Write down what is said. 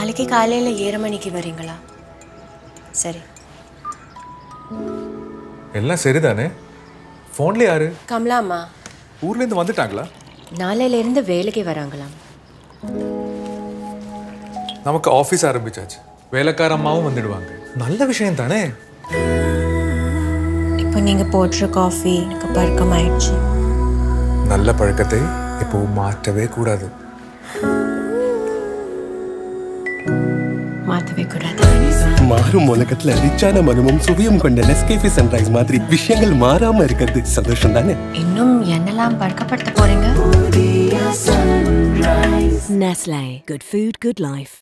நாளைக்கு காலையில் ஏழு மணிக்கு வரீங்களா சரி எல்லாம் சரிதானே ஃபோன்ல யாரு கமலாம்மா ஊர்லேருந்து வந்துட்டாங்களா நாளையிலேருந்து வேலைக்கு வராங்களாம் நமக்கு ஆஃபீஸ் ஆரம்பிச்சாச்சு வேலைக்கார அம்மாவும் வந்துடுவாங்க நல்ல விஷயம் தானே இப்போ நீங்கள் போடுற காஃபி எனக்கு பழக்கமாயிடுச்சு நல்ல பழக்கத்தை எப்பவும் மாற்றவே கூடாது மாற்றவே கூடாது மாறும் உலகத்துல ரிச்சான மனமும் சுவையும் கொண்ட நெஸ்கேஃபே சன்ரைஸ் மாதிரி விஷயங்கள் மாறாம இருக்கிறது சந்தோஷம் தானே இன்னும் என்னெல்லாம் பழக்கப்படுத்த போறீங்க Nestle. Good food, good life.